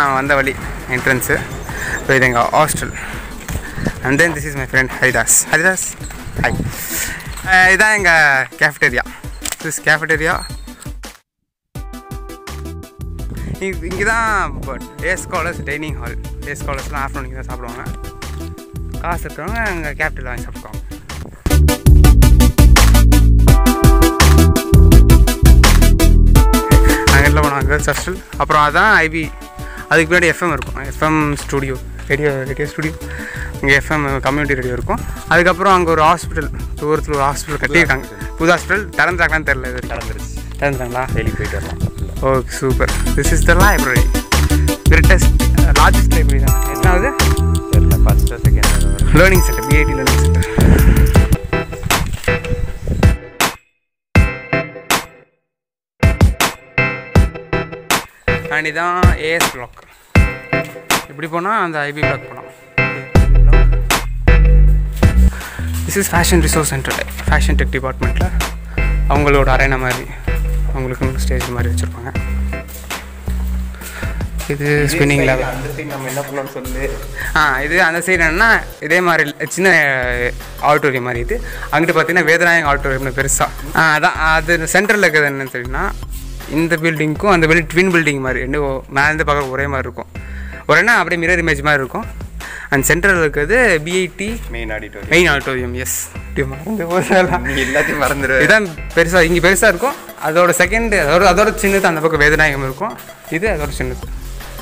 இதுதான் வந்த வழி என்ட்ரன்ஸு ஸோ இது எங்கள் hostel and then this is my friend Haridas Haridas hi இதுதான் எங்கள் கேஃபிடேரியா திஸ் கேஃபிடேரியா இங்கே தான் day scholars dining hall day ஸ்காலர்ஸ்லாம் ஆஃப்டர்நூன் இங்கே தான் சாப்பிடுவாங்க காசு இருக்கிறவங்க அங்கே கேபிட்டல் வாங்கி சாப்பிடுவாங்க நாங்கள் எல்லாம் போனோம் கேர்ள்ஸ் ஹாஸ்டல் அப்புறம் அதான் ஐபி அதுக்கு பின்னாடி எஃப்எம் இருக்கும் FM studio radio radio studio இங்கே எஃப்எம் கம்யூனிட்டி ரேடியோ இருக்கும் அதுக்கப்புறம் அங்கே ஒரு ஹாஸ்பிட்டல் தூரத்தில் ஒரு ஹாஸ்பிட்டல் கட்டியிருக்காங்க புது ஹாஸ்பிட்டல் திறந்தாங்களான்னு தெரில இது கலந்துருச்சு திறந்துட்டாங்களா வெளியே போயிட்டு வரலாம் okay super this is the library greatest largest library தான் எத்தனாவது தெரியல first second learning centre PIT learning centre and இதான் ஏஎஸ் பிளாக் இப்படி போனால் அந்த ஐபி பிளாக் போனோம் this is fashion resource centre fashion tech டிபார்ட்மெண்ட்டில் அவங்களோட அரேனா மாதிரி அவங்களுக்கு ஸ்டேஜ் மாதிரி வச்சுருப்பாங்க இது ஸ்பின்னிங் லேப் அந்த சைடு நம்ம என்ன பண்ணோம்னு சொல்லு ஆ இது அந்த சைடு என்னன்னா இதே மாதிரி இல்ல, சின்ன ஆடிட்டோரியம் மாதிரி இது அங்கிட்டு பார்த்தீங்கன்னா வேதநாயகம் ஆடிட்டோரியம்னு பெருசாக ஆ அதான் அது சென்டரில் இருக்கிறது என்னன்னு தெரியும்னா இந்த பில்டிங்க்கும் அந்த பில்டிங் ட்வின் பில்டிங் மாதிரி ரெண்டு ஒ- மேலேருந்து பார்க்க ஒரே மாதிரி இருக்கும் ஒரேனா அப்படியே மிரர் இமேஜ் மாதிரி இருக்கும் அந்த சென்டரில் இருக்கிறது PIT main auditorium main auditorium எஸ் மறந்து போதெல்லாம் நீ எல்லாத்தையும் மறந்துடு இதான் பெருசாக இங்கே பெருசாக இருக்கும் அதோட செகண்ட் அதோட அதோட சின்னது அந்த பக்கம் வேதநாயகம் இருக்கும் இது அதோட சின்னது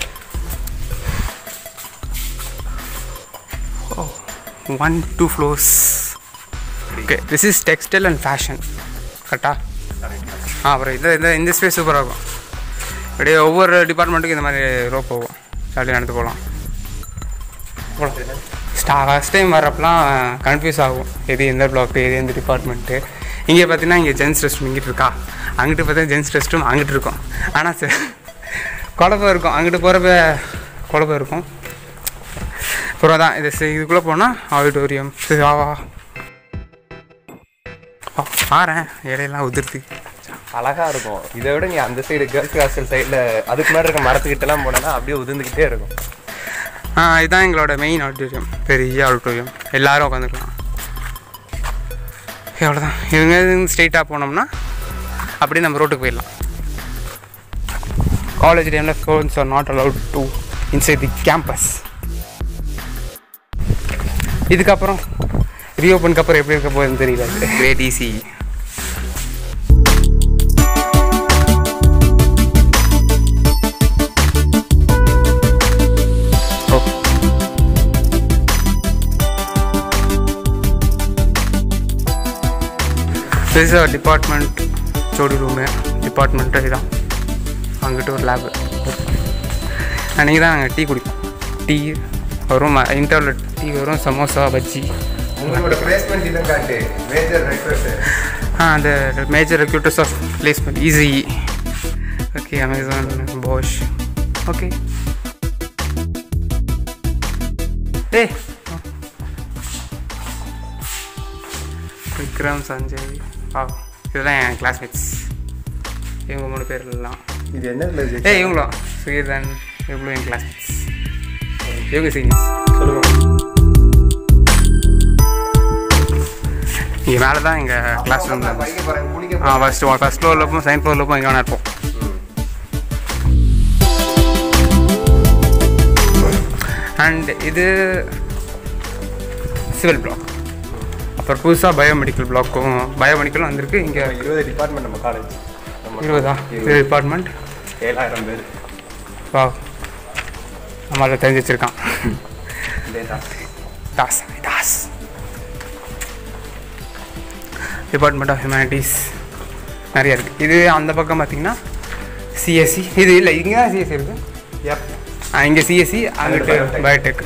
one two floors okay this is textile and fashion கரெக்டா ஆ அப்புறம் இது இந்த இந்த ஸ்பேஸ் சூப்பராக இருக்கும் அப்படியே ஒவ்வொரு டிபார்ட்மெண்ட்டுக்கும் இந்த மாதிரி ரோ போகும் ஜாலியாக நடந்து போகலாம் போகலாம் ஸ்டா ஃபஸ்ட் டைம் வரப்பெல்லாம் கன்ஃபியூஸ் ஆகும் எது எந்த பிளாக் எது எந்த டிபார்ட்மெண்ட்டு இங்கே பார்த்தீங்கன்னா இங்கே ஜென்ஸ் ரெஸ்ட் ரூம் இங்கிட்டு இருக்கா அங்கிட்டு பார்த்தா ஜென்ஸ் ரெஸ்ட் ரூம் அங்கிட்டு இருக்கும் ஆனால் சரி குழப்பம் இருக்கும் அங்கிட்டு போகிறப்ப குழப்பம் இருக்கும் அப்புறம் தான் இது சி- இதுக்குள்ளே போனால் ஆடிட்டோரியம் ஆவா பாறேன் இடையெல்லாம் உதிர்த்து அழகா இருக்கும் இதை விட நீ அந்த சைடு கேர்ள்ஸ் ஹாஸ்டல் சைடில் அதுக்கு முன்னாடி இருக்க மரத்துக்கிட்டலாம் போனேன்னா அப்படியே உதிர்ந்துக்கிட்டே இருக்கும் ஆ இதுதான் எங்களோட மெயின் ஆடிட்டோரியம் பெரிய ஆடிட்டோரியம் எல்லாரும் உட்காந்துக்கலாம் எவ்வளோதான் இவங்க ஸ்ட்ரெயிட்டாக போனோம்னா அப்படியே நம்ம ரோட்டுக்கு போயிடலாம் காலேஜ் டைமில் phones are not allowed to inside the campus இதுக்கப்புறம் ரீஓப்பனுக்கு அப்புறம் எப்படி இருக்க போகுதுன்னு தெரியல great easy oh this is department ஜோடி ரூமு டிபார்ட்மெண்ட்டு இதுதான் அங்கிட்டு ஒரு லேபு அன்றைக்கி தான் நாங்கள் டீ குடிப்போம் டீ வரும் இன்டர்வல் டீ வரும் சமோசா பஜ்ஜி உங்களோட பிளேஸ்மெண்ட் இடம் காட்டு மேஜர் ரெக்வஸ்ட் ஆ அந்த major recruiters of placement easy okay Amazon Bosch okay ஏ விக்ரம் சஞ்சய் ஆ இதெல்லாம் என் கிளாஸ்மேட்ஸ் இவங்க மூணு பேர் எல்லாம் இது என்ன ஏய் இவங்களும் சுகீர்தன் இவங்களும் என் கிளாஸ்மேட்ஸ் இவங்க சீனியர்ஸ் சொல்லுங்க இங்கே மேலே தான் எங்கள் கிளாஸ் ரூம் படிக்க போறேன் குளிக்க ஆ ஃபஸ்ட்டு ஃபஸ்ட் ஃப்ளோரில் இருப்போம் செகண்ட் ஃப்ளோரில் இருப்போம் இங்கே வேணா இருப்போம் அண்ட் இது சிவில் பிளாக் அப்புறம் புதுசாக பயோமெடிக்கல் பிளாக்கும் பயோமெடிக்கலும் வந்திருக்கு இங்கே இருபது டிபார்ட்மெண்ட் நம்ம காலேஜ் நம்ம இருபதா இது டிபார்ட்மெண்ட் ஏழாயிரம் பேர் வா நம்மளால் தெரிஞ்சு வச்சுருக்கான் டேட்டா தாஸ் தாஸ் டிபார்ட்மெண்ட் ஆஃப் ஹியூமனிட்டிஸ் நிறைய இருக்குது இது அந்த பக்கம் பார்த்தீங்கன்னா சிஎஸ்சி இது இல்லை இங்கே தான் சிஎஸ்சி இருக்குது எப் இங்கே சிஎஸ்சி அங்கிட்டு biotech. பயோடெக்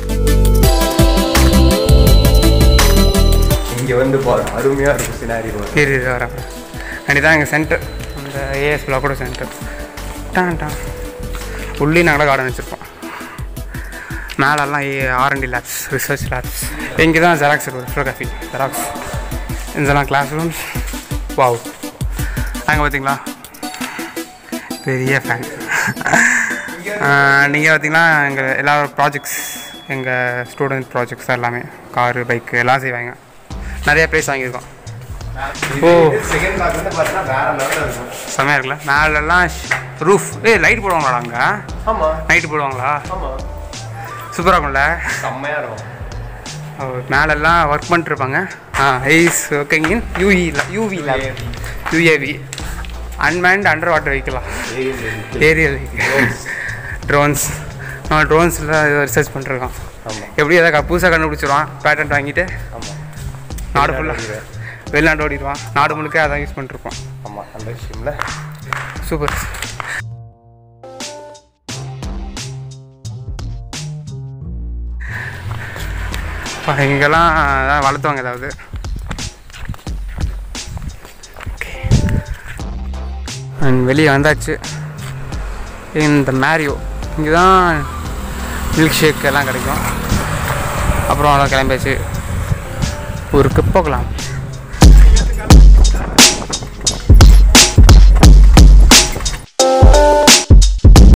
இங்கே வந்து பாரு அருமையாக இருக்கும் சினாரி இரு இரு வரேன் அண்ட் தான் எங்கள் சென்டர் அந்த ஏஎஸ் பிளாக்கோட சென்டர் டான் டான் உள்ளே நாங்கள் கார்டன் வச்சுருப்போம் மேலெல்லாம் ஏ ஆர்என்டி லேப்ஸ் ரிசர்ச் லேப்ஸ் இங்கே தான் ஜெராக்ஸ் இருக்கும் ஃபோட்டோகிராஃபி ஜெராக்ஸ் இதெல்லாம் கிளாஸ் ரூம்ஸ் வாவ் அங்கே பார்த்தீங்களா பெரிய ஃபேன் நீங்கள் பார்த்தீங்கன்னா எங்கள் எல்லா ப்ராஜெக்ட்ஸ் எங்கள் ஸ்டூடெண்ட் ப்ராஜெக்ட்ஸ் எல்லாமே காரு பைக்கு எல்லாம் செய்வாங்க நிறைய ப்ரைஸ் வாங்கியிருக்கோம் ஓ. செகண்ட் பிளாக் வந்து பார்த்தீங்கன்னா வேற லெவலில் இருக்கும் செம்மையாக இருக்குல்ல மேலெல்லாம் ரூஃப் ஏய் லைட் போடுவாங்களா அங்கே ஆமா நைட்டு போடுவாங்களா ஆமா சூப்பராக இருக்கும்ல செம்மையா இருக்கும் ஓ, மேலெல்லாம் ஒர்க் பண்ணிட்டுருப்பாங்க ஆ ஐஸ் working in UE UV UAV unmanned under water வெஹிக்கிளா ஏரியல் ட்ரோன்ஸ் நம்ம ட்ரோன்ஸில் ரிசர்ச் பண்ணிருக்கோம் ஆமா எப்படி எதாவது புதுசாக கண்டுபிடிச்சிருவான் பேட்டன்ட் வாங்கிட்டு ஆமா நாடு ஃபுல்லாக வெளிநாடு ஓடிடுவான் நாடு முழுக்க அதான் யூஸ் பண்ணிருப்போம் ஆமா அந்த விஷயம்ல சூப்பர் இங்கெல்லாம் அதான் வளர்த்துவாங்க ஏதாவது அண்ட் வெளியே வந்தாச்சு இந்த மேரியோ இங்கே தான் மில்க் ஷேக் எல்லாம் கிடைக்கும் அப்புறம் அதான் கிளம்பியாச்சு ஊருக்கு போகலாம்